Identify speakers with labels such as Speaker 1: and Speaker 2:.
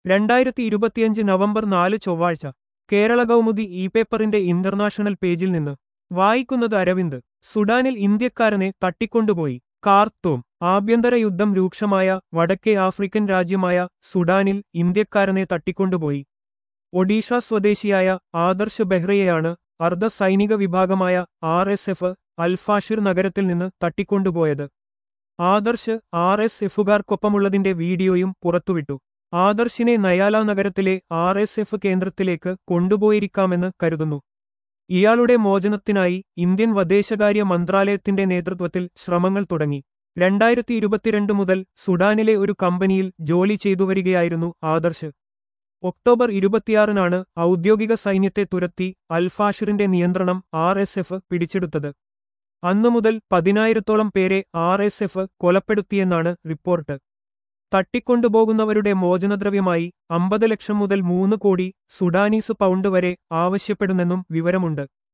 Speaker 1: രണ്ടായിരത്തി ഇരുപത്തിയഞ്ച് നവംബർ നാല് ചൊവ്വാഴ്ച കേരള കൗമുദി ഇ പേപ്പറിന്റെ ഇന്റർനാഷണൽ പേജിൽ നിന്ന് വായിക്കുന്നത് അരവിന്ദ് സുഡാനിൽ ഇന്ത്യക്കാരനെ തട്ടിക്കൊണ്ടുപോയി കാർത്തൂം ആഭ്യന്തര യുദ്ധം രൂക്ഷമായ വടക്കേ ആഫ്രിക്കൻ രാജ്യമായ സുഡാനിൽ ഇന്ത്യക്കാരനെ തട്ടിക്കൊണ്ടുപോയി ഒഡീഷ സ്വദേശിയായ ആദർശ് ബെഹ്റയെയാണ് അർദ്ധ സൈനിക വിഭാഗമായ ആർ എസ് എഫ് അൽഫാഷിർ നഗരത്തിൽ നിന്ന് തട്ടിക്കൊണ്ടുപോയത് ആദർശ് ആർ എസ് എഫുകാർക്കൊപ്പമുള്ളതിന്റെ വീഡിയോയും പുറത്തുവിട്ടു ആദർശിനെ നയാല നഗരത്തിലെ ആർ എസ് എഫ് കേന്ദ്രത്തിലേക്ക് കൊണ്ടുപോയിരിക്കാമെന്ന് കരുതുന്നു ഇയാളുടെ മോചനത്തിനായി ഇന്ത്യൻ വദേശകാര്യ മന്ത്രാലയത്തിന്റെ നേതൃത്വത്തിൽ ശ്രമങ്ങൾ തുടങ്ങി രണ്ടായിരത്തി ഇരുപത്തിരണ്ട് മുതൽ സുഡാനിലെ ഒരു കമ്പനിയിൽ ജോലി ചെയ്തുവരികയായിരുന്നു ആദർശ് ഒക്ടോബർ ഇരുപത്തിയാറിനാണ് ഔദ്യോഗിക സൈന്യത്തെ തുരത്തി അൽഫാഷിറിന്റെ നിയന്ത്രണം ആർ എസ് എഫ് പിടിച്ചെടുത്തത് അന്നുമുതൽ പതിനായിരത്തോളം പേരെ ആർ എസ് എഫ് കൊലപ്പെടുത്തിയെന്നാണ് റിപ്പോർട്ട് തട്ടിക്കൊണ്ടുപോകുന്നവരുടെ മോചനദ്രവ്യമായി അമ്പത് ലക്ഷം മുതൽ മൂന്ന് കോടി സുഡാനീസ് പൗണ്ട് വരെ ആവശ്യപ്പെടുന്നെന്നും വിവരമുണ്ട്